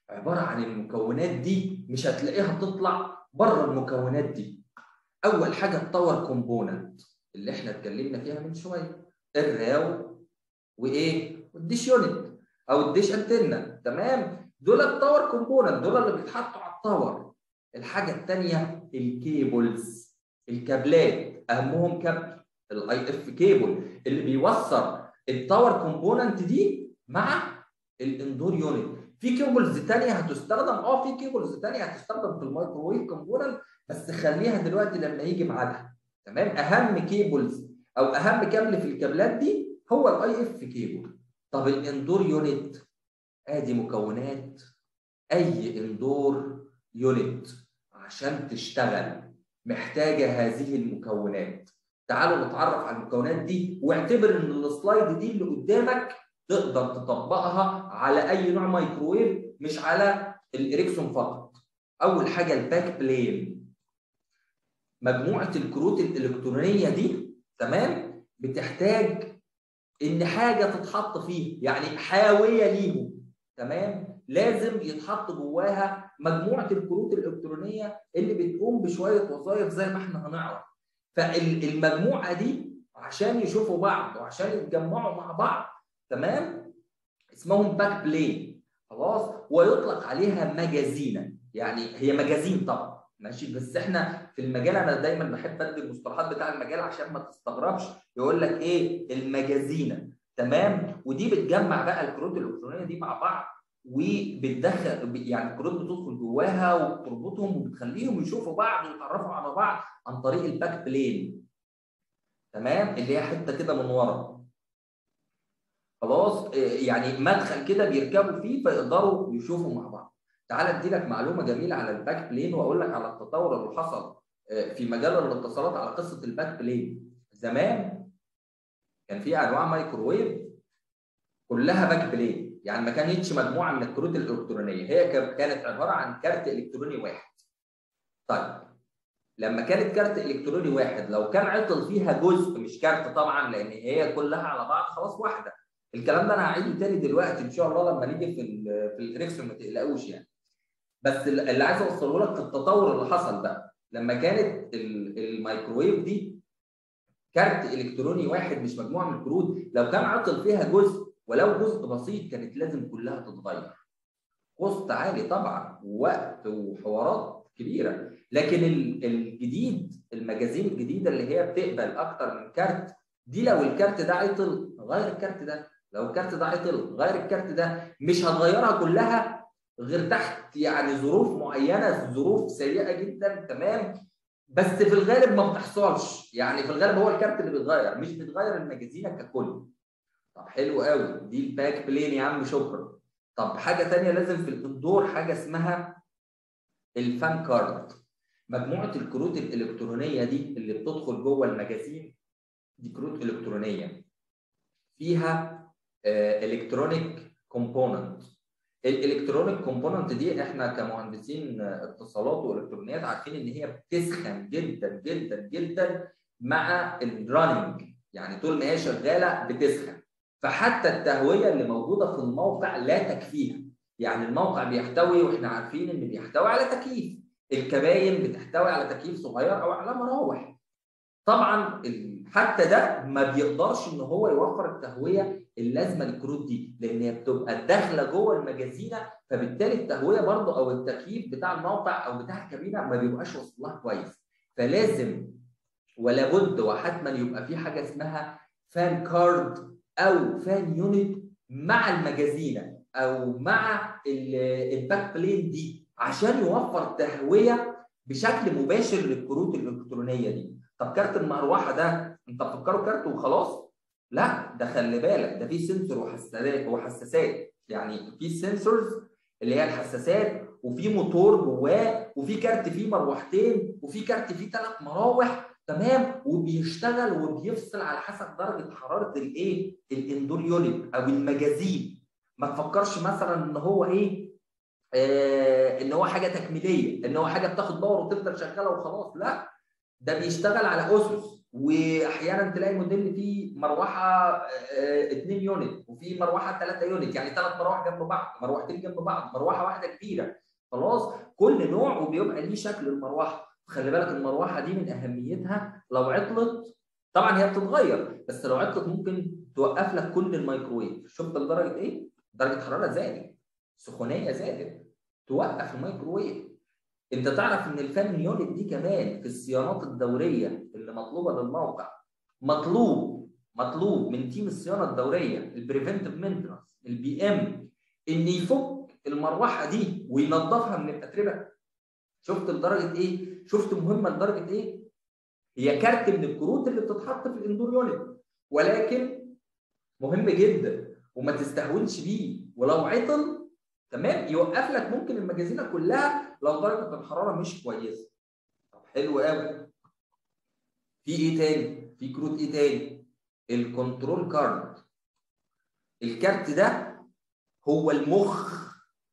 عباره عن المكونات دي مش هتلاقيها تطلع بره المكونات دي اول حاجه التاور كومبوننت اللي احنا اتكلمنا فيها من شويه الراو وايه والديش يونت او الديش انتنا تمام دول التاور كومبوننت دول اللي بيتحطوا على التاور الحاجه الثانيه الكيبلز الكابلات اهمهم كابل الاي اف كيبل اللي بيوصل التاور كومبوننت دي مع الاندور يونت في كيبلز ثانيه هتستخدم اه في كيبلز ثانيه هتستخدم في الميكروويف كومبوننت بس خليها دلوقتي لما يجي ميعادها تمام اهم كيبلز او اهم كابل في الكابلات دي هو الاي اف كيبل طب الاندور يونت ادي مكونات اي اندور يونت عشان تشتغل محتاجه هذه المكونات تعالوا نتعرف على المكونات دي واعتبر ان السلايد دي اللي قدامك تقدر تطبقها على اي نوع مايكروويف مش على الاريكسون فقط اول حاجه الباك بلين مجموعه الكروت الالكترونيه دي تمام بتحتاج ان حاجه تتحط فيه يعني حاويه ليهم تمام لازم يتحط جواها مجموعه الكروت الالكترونيه اللي بتقوم بشويه وظائف زي ما احنا هنعرف فالمجموعه دي عشان يشوفوا بعض وعشان يتجمعوا مع بعض تمام اسمهم باك بلين خلاص ويطلق عليها مجازينه يعني هي مجازين طبعا ماشي بس احنا في المجال انا دايما بحب ادي المصطلحات بتاع المجال عشان ما تستغربش يقول لك ايه المجازينه تمام ودي بتجمع بقى الكروت الالكترونيه دي مع بعض وبتدخل يعني الكروت بتدخل جواها وبتربطهم وبتخليهم يشوفوا بعض ويتعرفوا على بعض عن طريق الباك بلين تمام اللي هي حته كده من ورا خلاص يعني مدخل كده بيركبوا فيه فيقدروا يشوفوا مع بعض تعال ادي لك معلومه جميله على الباك بلين واقول لك على التطور اللي حصل في مجال الاتصالات على قصه الباك بلين زمان كان في انواع مايكروويف كلها باك بلين يعني ما كانتش مجموعه من الكروت الالكترونيه هي كانت عباره عن كارت الكتروني واحد طيب لما كانت كارت الكتروني واحد لو كان عطل فيها جزء مش كارت طبعا لان هي كلها على بعض خلاص واحده الكلام ده انا هعيده تاني دلوقتي ان شاء الله لما نيجي في في الاريكسون ما تقلقوش يعني بس اللي عايز اوصله لك التطور اللي حصل بقى لما كانت الميكروويف دي كارت الكتروني واحد مش مجموعه من الكروت لو كان عطل فيها جزء ولو جزء بسيط كانت لازم كلها تتغير كوست عالي طبعا ووقت وحوارات كبيره لكن الجديد المجازين الجديده اللي هي بتقبل اكتر من كارت دي لو الكارت ده عطل غير الكارت ده لو الكارت ده عطل غير الكارت ده مش هتغيرها كلها غير تحت يعني ظروف معينه ظروف سيئه جدا تمام بس في الغالب ما بتحصلش يعني في الغالب هو الكارت اللي بيتغير مش بتغير المجازينه ككل طب حلو قوي دي الباك بلين يا عم شكرا طب حاجه ثانيه لازم في الاندور حاجه اسمها الفان كارد مجموعه الكروت الالكترونيه دي اللي بتدخل جوه المجازين دي كروت الكترونيه فيها الكترونيك كومبوننت الالكترونيك كومبوننت دي احنا كمهندسين اتصالات والكترونيات عارفين ان هي بتسخن جدا جدا جدا مع الرننج يعني طول ما هي شغاله بتسخن فحتى التهويه اللي موجوده في الموقع لا تكفيها يعني الموقع بيحتوي واحنا عارفين ان بيحتوي على تكييف الكباين بتحتوي على تكييف صغير او على مراوح طبعا حتى ده ما بيقدرش ان هو يوفر التهويه اللازمه للكروت دي لان هي بتبقى داخله جوه المجازينه فبالتالي التهويه برضه او التكييف بتاع الموقع او بتاع الكابينه ما بيبقاش واصل لها كويس فلازم ولا بد وحتما يبقى في حاجه اسمها فان كارد او فان يونت مع المجازينه او مع الباك بلين دي عشان يوفر تهويه بشكل مباشر للكروت الالكترونيه دي طب كارت المروحه ده انت بتفكره كارت وخلاص لا ده خلي بالك ده فيه سنسور وحساسات وحساسات يعني في سنسورز اللي هي الحساسات وفي موتور جواه وفي كارت فيه مروحتين وفي كارت فيه ثلاث مراوح تمام وبيشتغل وبيفصل على حسب درجه حراره الايه الاندور يونت او المجازين ما تفكرش مثلا ان هو ايه آه ان هو حاجه تكميليه ان هو حاجه بتاخد باور وتفضل شغاله وخلاص لا ده بيشتغل على اسس واحيانا تلاقي موديل فيه مروحه 2 يونت وفي مروحه 3 يونت يعني ثلاث مراوح جنب بعض مروحتين جنب بعض مروحه واحده كبيره خلاص كل نوع وبيبقى ليه شكل المروحه خلي بالك المروحه دي من اهميتها لو عطلت طبعا هي بتتغير بس لو عطلت ممكن توقف لك كل الميكروويف شفت لدرجه ايه؟ درجه حراره زادت سخونيه زادت توقف الميكروويف انت تعرف ان الفان يونت دي كمان في الصيانات الدوريه اللي مطلوبه للموقع مطلوب مطلوب من تيم الصيانه الدوريه البريفنتيف مينتنس البي ام ان يفك المروحه دي وينظفها من الاتربه شفت لدرجه ايه؟ شفت مهمه لدرجه ايه؟ هي كارت من الكروت اللي بتتحط في الاندور يونت ولكن مهم جدا وما تستهونش بيه ولو عطل تمام يوقف لك ممكن المجازينه كلها لو درجه الحراره مش كويسه طب حلو قوي في ايه تاني في كروت ايه تاني الكنترول كارد الكارت ده هو المخ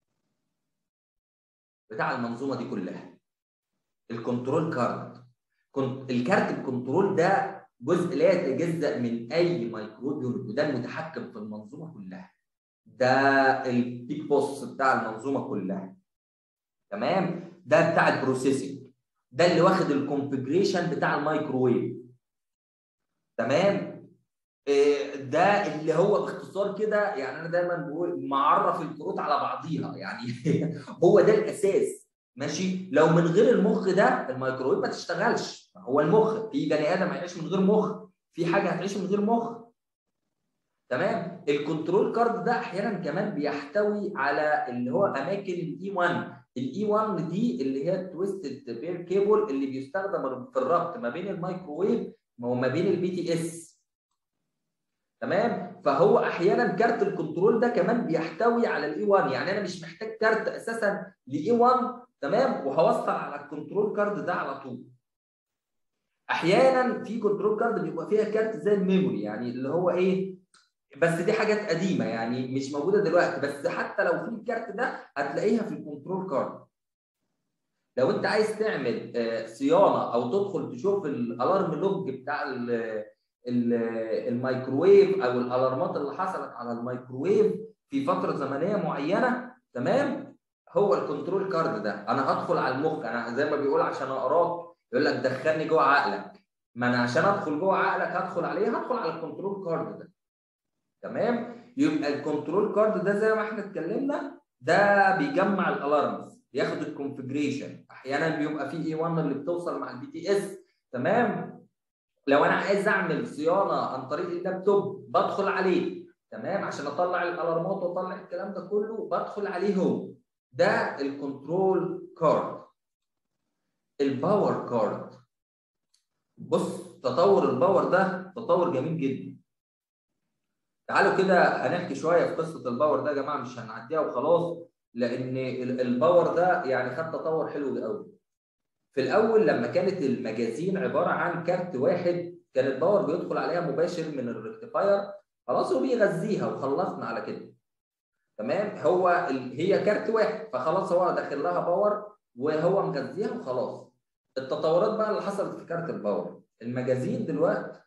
بتاع المنظومه دي كلها الكنترول كارد الكارت الكنترول ده جزء لا يتجزا من اي مايكرو يونت وده المتحكم في المنظومه كلها ده البيك بوس بتاع المنظومه كلها تمام ده بتاع البروسيسنج ده اللي واخد الكونفجريشن بتاع الميكروويف تمام ده اللي هو باختصار كده يعني انا دايما بقول معرف الكروت على بعضيها يعني هو ده الاساس ماشي لو من غير المخ ده الميكروويف ما تشتغلش هو المخ في بني ادم هيعيش من غير مخ في حاجه هتعيش من غير مخ تمام الكنترول كارد ده احيانا كمان بيحتوي على اللي هو اماكن الاي 1 الاي 1 دي اللي هي التويستد بير كيبل اللي بيستخدم في الربط ما بين الميكروويف وما بين البي تي اس تمام فهو احيانا كارت الكنترول ده كمان بيحتوي على الاي 1 يعني انا مش محتاج كارت اساسا لاي 1 تمام وهوصل على الكنترول كارد ده على طول احيانا في كنترول كارد بيبقى فيها كارت زي الميموري يعني اللي هو ايه بس دي حاجات قديمه يعني مش موجوده دلوقتي بس حتى لو في الكارت ده هتلاقيها في الكنترول كارد لو انت عايز تعمل صيانه او تدخل تشوف الالارم لوج بتاع الميكروويف او الالارمات اللي حصلت على الميكروويف في فتره زمنيه معينه تمام هو الكنترول كارد ده انا هدخل على المخ انا زي ما بيقول عشان اقراك يقول لك دخلني جوه عقلك ما انا عشان ادخل جوه عقلك هدخل عليه هدخل على الكنترول كارد ده تمام يبقى الكنترول كارد ده زي ما احنا اتكلمنا ده بيجمع الالارمز ياخد الكونفجريشن احيانا بيبقى فيه اي 1 اللي بتوصل مع البي تي اس تمام لو انا عايز اعمل صيانه عن طريق اللابتوب بدخل عليه تمام عشان اطلع الالارمات واطلع الكلام ده كله بدخل عليه هو ده الكنترول كارد الباور كارد بص تطور الباور ده تطور جميل جدا تعالوا كده هنحكي شويه في قصه الباور ده يا جماعه مش هنعديها وخلاص لان الباور ده يعني خد تطور حلو قوي في الاول لما كانت المجازين عباره عن كارت واحد كان الباور بيدخل عليها مباشر من الريكتيفاير خلاص وبيغذيها وخلصنا على كده تمام هو هي كارت واحد فخلاص هو داخل لها باور وهو مغذيها وخلاص التطورات بقى اللي حصلت في كارت الباور المجازين دلوقتي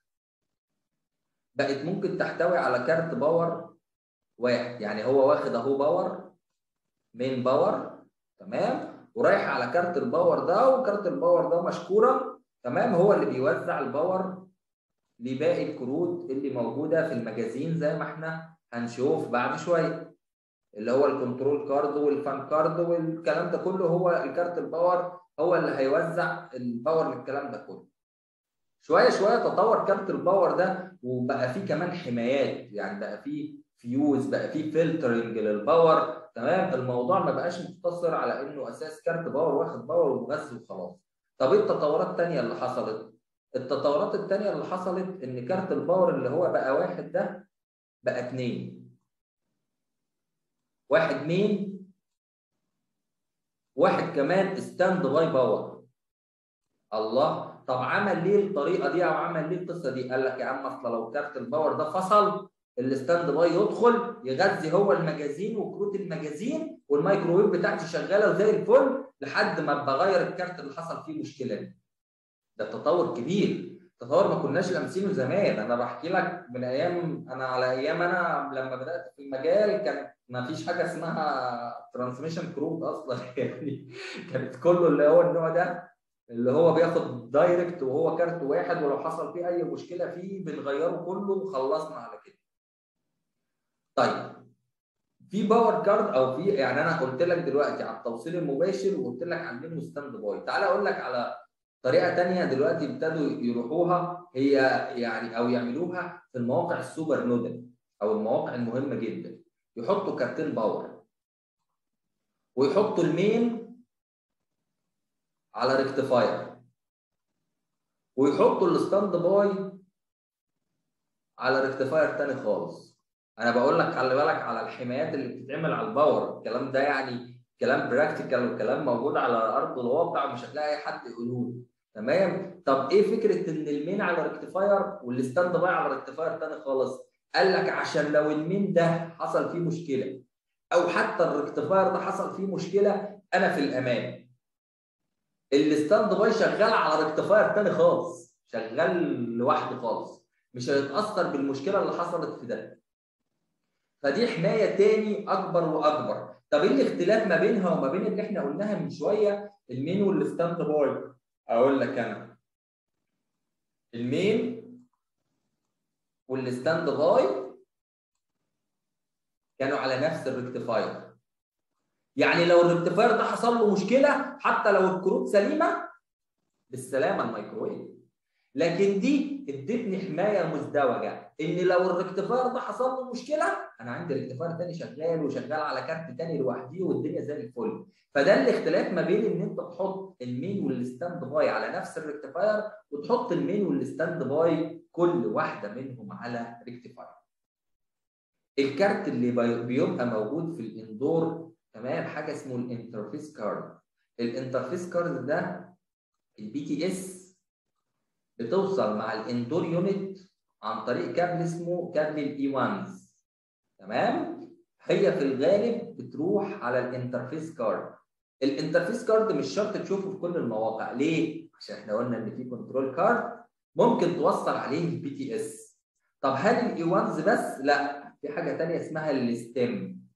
بقت ممكن تحتوي على كارت باور واحد يعني هو واخد اهو باور مين باور تمام ورايح على كارت الباور ده وكارت الباور ده مشكورا تمام هو اللي بيوزع الباور لباقي الكروت اللي موجوده في المجازين زي ما احنا هنشوف بعد شويه اللي هو الكنترول كارد والفان كارد والكلام ده كله هو الكارت الباور هو اللي هيوزع الباور للكلام ده كله شويه شويه تطور كارت الباور ده وبقى فيه كمان حمايات يعني بقى فيه فيوز بقى فيه فلترنج للباور تمام الموضوع ما بقاش مقتصر على انه اساس كارت باور واخد باور ومغذي وخلاص طب ايه التطورات الثانيه اللي حصلت التطورات الثانيه اللي حصلت ان كارت الباور اللي هو بقى واحد ده بقى اثنين واحد مين واحد كمان ستاند باي باور الله طب عمل ليه الطريقه دي او عمل ليه القصه دي قال لك يا عم اصل لو كارت الباور ده فصل الستاند باي يدخل يغذي هو المجازين وكروت المجازين والمايكروويف بتاعتي شغاله وزي الفل لحد ما بغير الكارت اللي حصل فيه مشكله دي ده تطور كبير تطور ما كناش لامسينه زمان انا بحكي لك من ايام انا على ايام انا لما بدات في المجال كان ما فيش حاجه اسمها ترانسميشن كروت اصلا يعني كانت كله اللي هو النوع ده اللي هو بياخد دايركت وهو كارت واحد ولو حصل فيه اي مشكله فيه بنغيره كله وخلصنا على كده. طيب في باور كارد او في يعني انا قلت لك دلوقتي على التوصيل المباشر وقلت لك على المين ستاند باي تعالى اقول لك على طريقه ثانيه دلوقتي ابتدوا يروحوها هي يعني او يعملوها في المواقع السوبر نودل او المواقع المهمه جدا يحطوا كارتين باور ويحطوا المين على ريكتيفاير ويحطوا الستاند باي على ريكتيفاير تاني خالص انا بقول لك خلي بالك على الحمايات اللي بتتعمل على الباور الكلام ده يعني كلام براكتيكال وكلام موجود على ارض الواقع مش هتلاقي اي حد يقوله لي تمام طب ايه فكره ان المين على ريكتيفاير والستاند باي على ريكتيفاير تاني خالص قال لك عشان لو المين ده حصل فيه مشكله او حتى الريكتيفاير ده حصل فيه مشكله انا في الامان الستاند باي شغال على ريكتيفاير تاني خالص شغال لوحده خالص مش هيتاثر بالمشكله اللي حصلت في ده فدي حمايه تاني اكبر واكبر طب ايه الاختلاف ما بينها وما بين اللي احنا قلناها من شويه المين والستاند باي اقول لك انا المين والستاند باي كانوا على نفس الريكتيفاير يعني لو الريكتيفاير ده حصل له مشكله حتى لو الكروت سليمه بالسلامه الميكروويف لكن دي ادتني حمايه مزدوجه ان لو الريكتيفاير ده حصل له مشكله انا عندي ريكتيفاير تاني شغال وشغال على كارت تاني لوحديه والدنيا زي الفل فده الاختلاف ما بين ان انت تحط المين والستاند باي على نفس الريكتيفاير وتحط المين والستاند باي كل واحده منهم على ريكتيفاير الكارت اللي بيبقى موجود في الاندور تمام حاجه اسمه الانترفيس كارد الانترفيس كارد ده البي تي اس بتوصل مع الاندور يونت عن طريق كابل اسمه كابل الاي 1 تمام هي في الغالب بتروح على الانترفيس كارد الانترفيس كارد مش شرط تشوفه في كل المواقع ليه عشان احنا قلنا ان في كنترول كارد ممكن توصل عليه البي تي اس طب هل الاي 1 بس لا في حاجه ثانيه اسمها الستيم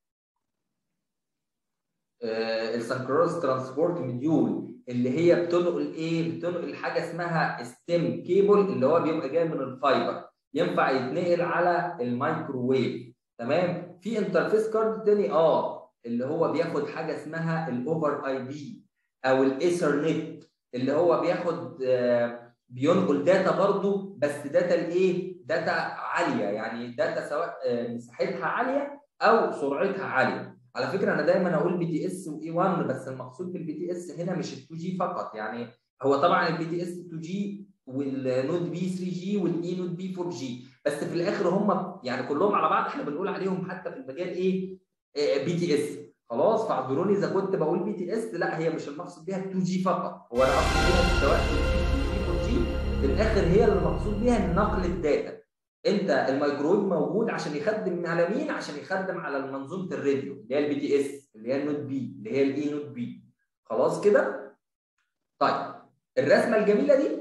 آه السنكروز ترانسبورت مديول اللي هي بتنقل ايه؟ بتنقل حاجه اسمها ستيم كيبل اللي هو بيبقى جاي من الفايبر ينفع يتنقل على الميكروويف تمام؟ في انترفيس كارد تاني اه اللي هو بياخد حاجه اسمها الاوفر اي بي او الايثرنت اللي هو بياخد آه بينقل داتا برضو بس داتا الايه؟ داتا عاليه يعني داتا سواء آه مساحتها عاليه او سرعتها عاليه على فكره انا دايما اقول بي تي اس واي 1 بس المقصود بالبي تي اس هنا مش ال 2 جي فقط يعني هو طبعا البي تي اس 2 جي والنود بي 3 جي والاي نود بي 4 جي بس في الاخر هم يعني كلهم على بعض احنا بنقول عليهم حتى في المجال ايه بي تي اس خلاص فاعذروني اذا كنت بقول بي تي اس لا هي مش المقصود بيها 2 جي فقط هو انا اقصد بيها سواء 2 جي 4 جي في الاخر هي اللي المقصود بيها نقل الداتا انت الميكروويف موجود عشان يخدم على مين؟ عشان يخدم على منظومه الراديو اللي هي البي تي اس اللي هي النود بي اللي هي الاي نود بي خلاص كده؟ طيب الرسمه الجميله دي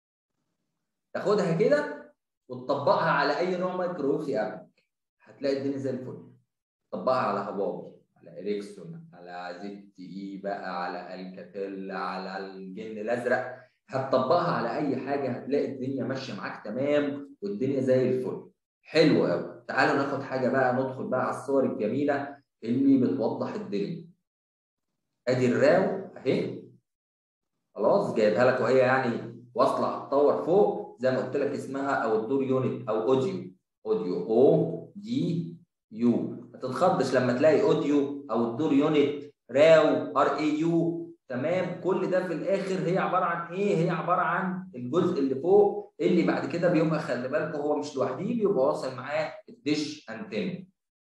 تاخدها كده وتطبقها على اي نوع ميكروويف يقابلك هتلاقي الدنيا زي الفل طبقها على هواوي على اريكسون على زد اي بقى على الكاتيل على الجن الازرق هتطبقها على اي حاجه هتلاقي الدنيا ماشيه معاك تمام والدنيا زي الفل حلو قوي تعالوا ناخد حاجه بقى ندخل بقى على الصور الجميله اللي بتوضح الدنيا ادي الراو اهي خلاص جايبها لك وهي يعني واصله على التاور فوق زي ما قلت لك اسمها او الدور يونت او اوديو اوديو او دي يو ما تتخضش لما تلاقي اوديو او الدور يونت راو ار اي يو تمام كل ده في الاخر هي عباره عن ايه هي عباره عن الجزء اللي فوق اللي بعد كده بيبقى خلي بالكم هو مش لوحده بيبقى واصل معاه الدش انتن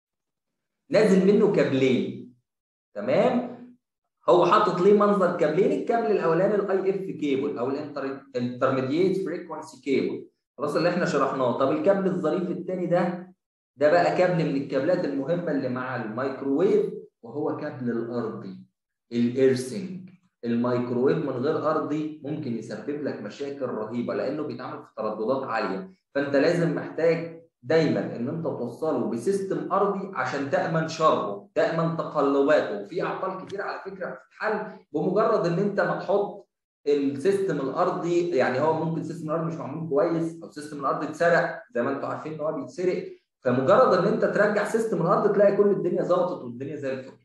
نازل منه كابلين تمام هو حاطط ليه منظر كابلين الكابل الاولاني الاي اف كيبل او الانترميديت فريكونسي كيبل خلاص اللي احنا شرحناه طب الكابل الظريف الثاني ده ده بقى كابل من الكابلات المهمه اللي مع الميكروويف وهو كابل الارضي الايرسنج الميكروويف من غير ارضي ممكن يسبب لك مشاكل رهيبه لانه بيتعامل في ترددات عاليه فانت لازم محتاج دايما ان انت توصله بسيستم ارضي عشان تامن شره تامن تقلباته وفي اعطال كتير على فكره بتتحل بمجرد ان انت ما تحط السيستم الارضي يعني هو ممكن السيستم الارضي مش معمول كويس او السيستم الارضي اتسرق زي ما انتم عارفين ان هو بيتسرق فمجرد ان انت ترجع سيستم الارض تلاقي كل الدنيا ظبطت والدنيا زي الفل